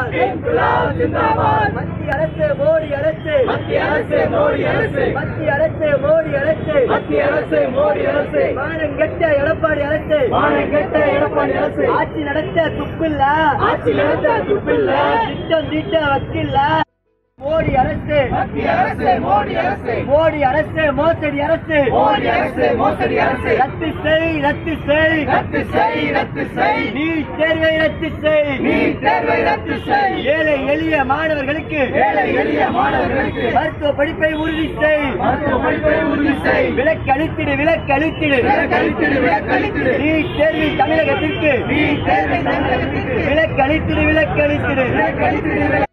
ஜிந்தாபாத் இன்குலாப் ஜிந்தாபாத் மத்திய அரசு மோடி அரசு மத்திய அரசு மோடி அரசு மத்திய அரசு மோடி அரசு மத்திய அரசு மோடி அரசு மானங்கெட்ட எடப்பாடி அரசு மானங்கெட்ட எடப்பாடி அரசு ஆட்சி நடத்த துப்பில்ல ஆட்சி நடத்த துப்பில்ல திட்டம் தீட்ட வக்கில்ல மோடி அரசு மத்திய அரசு மோடி அரசு மோடி அரசு மோசடி அரசு மோடி அரசு மோசடி அரசு ரத்து செய் ரத்து செய் ரத்து செய் ரத்து செய் நீட் தேர்வை ரத்து செய் நீட் தேர்வை ரத்து செய் ஏழை எளிய மாணவர்களுக்கு ஏழை எளிய மாணவர்களுக்கு மருத்துவ படிப்பை உறுதி செய் மருத்துவ படிப்பை உறுதி செய் விலக்களித்திடு விலக்களித்திடு விலக்களித்திடு விலக்களித்திடு நீட் தேர்வை தமிழகத்திற்கு நீட் தேர்வை தமிழகத்திற்கு விலக்களித்திடு விலக்களித்திடு விலக்களித்திடு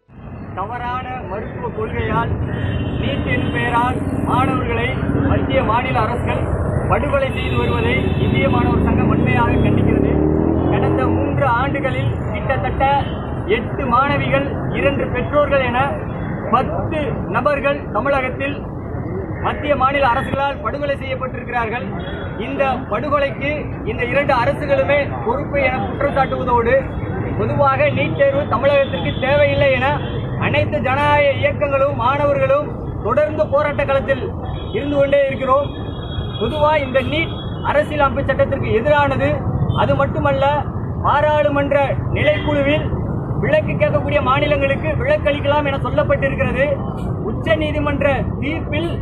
தவறான மருத்துவ கொள்கையால் நீட்டின் பெயரால் மாணவர்களை மத்திய மாநில அரசுகள் படுகொலை செய்து வருவதை இந்திய மாணவர் சங்கம் வன்மையாக கண்டிக்கிறது கடந்த மூன்று ஆண்டுகளில் கிட்டத்தட்ட எட்டு மாணவிகள் இரண்டு பெற்றோர்கள் என பத்து நபர்கள் தமிழகத்தில் மத்திய மாநில அரசுகளால் படுகொலை செய்யப்பட்டிருக்கிறார்கள் இந்த படுகொலைக்கு இந்த இரண்டு அரசுகளுமே பொறுப்பு என குற்றம் சாட்டுவதோடு பொதுவாக நீட் தேர்வு தமிழகத்திற்கு தேவையில்லை என அனைத்து ஜனநாயக இயக்கங்களும் மாணவர்களும் தொடர்ந்து போராட்ட களத்தில் இருந்து கொண்டே இருக்கிறோம் பொதுவா இந்த நீட் அரசியலமைப்பு சட்டத்திற்கு எதிரானது அது மட்டுமல்ல பாராளுமன்ற நிலைக்குழுவில் விலக்கு கேட்கக்கூடிய மாநிலங்களுக்கு விலக்களிக்கலாம் என சொல்லப்பட்டிருக்கிறது உச்ச நீதிமன்ற தீர்ப்பில்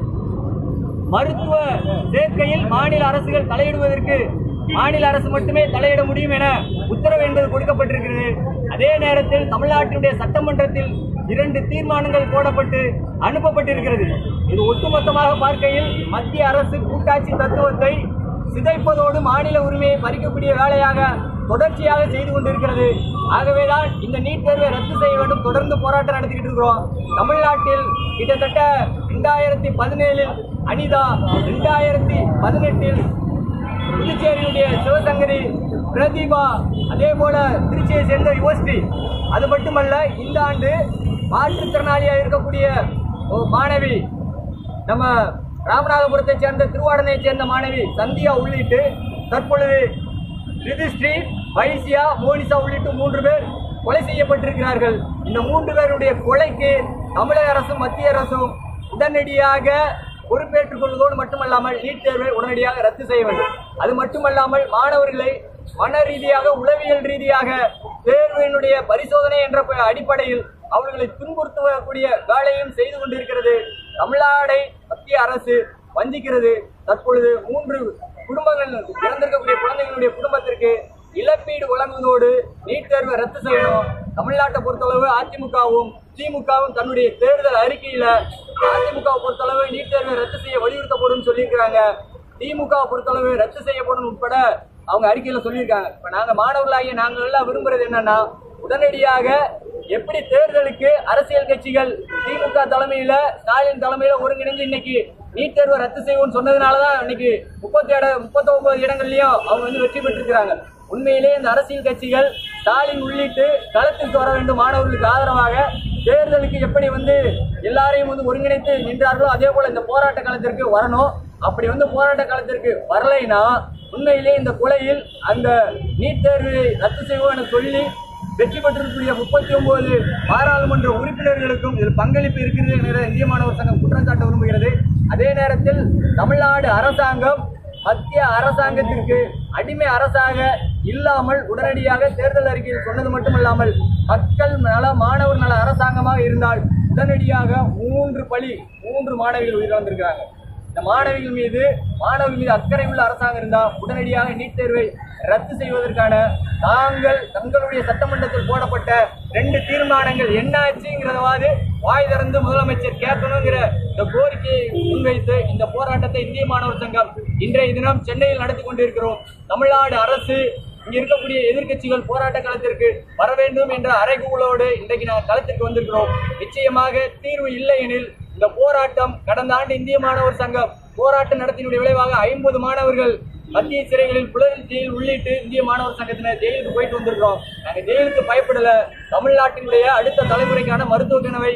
மருத்துவ சேர்க்கையில் மாநில அரசுகள் தலையிடுவதற்கு மாநில அரசு மட்டுமே தலையிட முடியும் என உத்தரவு என்பது கொடுக்கப்பட்டிருக்கிறது அதே நேரத்தில் தமிழ்நாட்டினுடைய சட்டமன்றத்தில் இரண்டு தீர்மானங்கள் போடப்பட்டு அனுப்பப்பட்டிருக்கிறது இது ஒட்டுமொத்தமாக பார்க்கையில் மத்திய அரசு கூட்டாட்சி தத்துவத்தை சிதைப்பதோடு மாநில உரிமையை பறிக்கக்கூடிய வேலையாக தொடர்ச்சியாக செய்து கொண்டிருக்கிறது ஆகவேதான் இந்த நீட் தேர்வை ரத்து செய்ய வேண்டும் தொடர்ந்து போராட்டம் நடத்திக்கிட்டு இருக்கிறோம் தமிழ்நாட்டில் கிட்டத்தட்ட ரெண்டாயிரத்தி பதினேழில் அனிதா ரெண்டாயிரத்தி பதினெட்டில் புதுச்சேரியுடைய சிவசங்கரி பிரதீபா அதே போல திருச்சியை சேர்ந்த யுவஸ்ரீ அது மட்டுமல்ல இந்த ஆண்டு மாற்றுத்திறனாளியாக இருக்கக்கூடிய ஒரு மாணவி நம்ம ராமநாதபுரத்தை சேர்ந்த திருவாடனை சேர்ந்த மாணவி சந்தியா உள்ளிட்டு தற்பொழுது ரிதிஸ்ரீ வைசியா மோனிசா உள்ளிட்ட மூன்று பேர் கொலை செய்யப்பட்டிருக்கிறார்கள் இந்த மூன்று பேருடைய கொலைக்கு தமிழக அரசும் மத்திய அரசும் உடனடியாக பொறுப்பேற்றுக் கொள்வதோடு மட்டுமல்லாமல் நீட் தேர்வை உடனடியாக ரத்து செய்ய வேண்டும் அது மட்டுமல்லாமல் மாணவர்களை மன ரீதியாக உளவியல் ரீதியாக தேர்வினுடைய பரிசோதனை என்ற ப- அடிப்படையில் அவர்களை துன்புறுத்தக்கூடிய வேலையும் செய்து கொண்டிருக்கிறது தமிழ்நாடை மத்திய அரசு வஞ்சிக்கிறது தற்பொழுது மூன்று குடும்பங்கள் இறந்திருக்கக்கூடிய குழந்தைகளுடைய குடும்பத்திற்கு இழப்பீடு வழங்குவதோடு நீட் தேர்வை ரத்து செய்யணும் தமிழ்நாட்டை பொறுத்தளவு அதிமுகவும் திமுகவும் தன்னுடைய தேர்தல் அறிக்கையில அதிமுகவை பொறுத்தளவு நீட் தேர்வை ரத்து செய்ய வலியுறுத்தப்படும் சொல்லியிருக்கிறாங்க திமுக பொறுத்தளவு ரத்து செய்யப்படும் உட்பட அவங்க அறிக்கையில சொல்லியிருக்காங்க இப்ப நாங்க மாணவர்களாகிய நாங்கள் எல்லாம் விரும்புறது என்னன்னா உடனடியாக எப்படி தேர்தலுக்கு அரசியல் கட்சிகள் திமுக தலைமையில ஸ்டாலின் தலைமையில ஒருங்கிணைஞ்சு இன்னைக்கு நீட் தேர்வை ரத்து செய்வோம்னு சொன்னதுனாலதான் இன்னைக்கு முப்பத்தி இட முப்பத்தி ஒன்பது இடங்கள்லயும் அவங்க வந்து வெற்றி பெற்றிருக்கிறாங்க உண்மையிலே இந்த அரசியல் கட்சிகள் ஸ்டாலின் உள்ளிட்டு களத்திற்கு வர வேண்டும் மாணவர்களுக்கு ஆதரவாக தேர்தலுக்கு எப்படி வந்து எல்லாரையும் வந்து ஒருங்கிணைத்து நின்றார்களோ அதே போல இந்த போராட்ட களத்திற்கு வரணும் அப்படி வந்து போராட்ட களத்திற்கு வரலைன்னா உண்மையிலே இந்த கொலையில் அந்த நீட் தேர்வை ரத்து செய்வோம் என சொல்லி வெற்றி பெற்றிருக்கக்கூடிய முப்பத்தி ஒன்பது பாராளுமன்ற உறுப்பினர்களுக்கும் இதில் பங்களிப்பு இருக்கிறது என்கிற இந்திய மாணவர் சங்கம் குற்றம் சாட்ட விரும்புகிறது அதே நேரத்தில் தமிழ்நாடு அரசாங்கம் மத்திய அரசாங்கத்திற்கு அடிமை அரசாக இல்லாமல் உடனடியாக தேர்தல் அறிக்கையில் சொன்னது மட்டுமல்லாமல் மக்கள் நல மாணவர் நல அரசாங்கமாக இருந்தால் உடனடியாக மூன்று பலி மூன்று மாணவிகள் உயிரிழந்திருக்கிறாங்க இந்த மாணவிகள் மீது மாணவர்கள் மீது அக்கறை உள்ள அரசாங்கம் இருந்தால் உடனடியாக நீட் தேர்வை ரத்து செய்வதற்கான தாங்கள் தங்களுடைய சட்டமன்றத்தில் போடப்பட்ட ரெண்டு தீர்மானங்கள் என்ன ஆச்சுங்கிறதாவது வாய் திறந்து முதலமைச்சர் கேட்கணுங்கிற இந்த கோரிக்கையை முன்வைத்து இந்த போராட்டத்தை இந்திய மாணவர் சங்கம் இன்றைய தினம் சென்னையில் நடத்தி கொண்டிருக்கிறோம் தமிழ்நாடு அரசு இங்க இருக்கக்கூடிய எதிர்க்கட்சிகள் போராட்ட களத்திற்கு வர வேண்டும் என்ற அறைகூலோடு இன்றைக்கு நாங்கள் களத்திற்கு வந்திருக்கிறோம் நிச்சயமாக தீர்வு இல்லை எனில் இந்த போராட்டம் கடந்த ஆண்டு இந்திய மாணவர் சங்கம் போராட்டம் நடத்தினுடைய விளைவாக ஐம்பது மாணவர்கள் மத்திய சிறைகளில் புலரில் ஜெயில் உள்ளிட்டு இந்திய மாணவர் சங்கத்தினர் ஜெயிலுக்கு போயிட்டு வந்திருக்கிறோம் நாங்க ஜெயிலுக்கு பயப்படல தமிழ்நாட்டினுடைய அடுத்த தலைமுறைக்கான மருத்துவ கனவை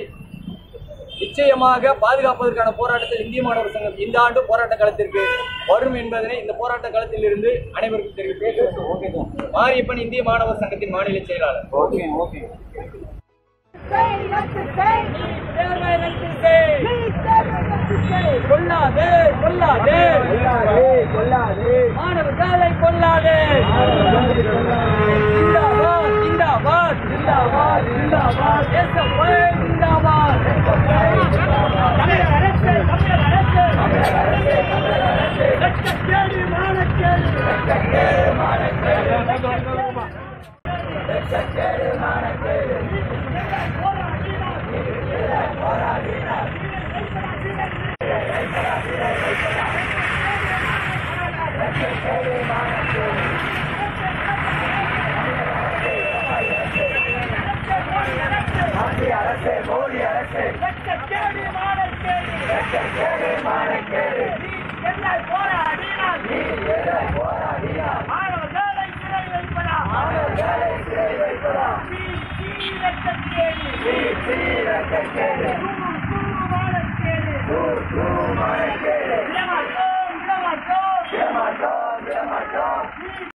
நிச்சயமாக பாதுகாப்பதற்கான போராட்டத்தில் இந்திய மாணவர் சங்கம் இந்த ஆண்டு போராட்ட களத்திற்கு வரும் என்பதனை இந்த போராட்ட களத்தில் இருந்து அனைவருக்கும் தெரிவித்து மாரியப்பன் இந்திய மாணவர் சங்கத்தின் மாநில செயலாளர் ஓகே ஓகே செய் ரத்து செய் தேர்வை ரத்து செய் நீ தேர்வை ரத்து செய் கொல்லாதே கொல்லாதே மாணவர்களை கொல்லாதே ஜிந்தாபாத் ஜிந்தாபாத் ஜிந்தாபாத் ஜிந்தாபாத் எஸ்எஃப்ஐ ஜிந்தாபாத் தமிழக அரசு தமிழக அரசு லட்சக்கேடு மானக்கேடு லட்சக்கேடு மானக்கேடு லட்சக்கேடு மானக்கேடு நீ என்ன போராடினால் நீ என்ன போராடினால் மாணவர்களை சிறை வைப்பதா மாணவர்களை சிறை வைப்பதா நீ சீரக்கேடு நீ சீரக்கேடு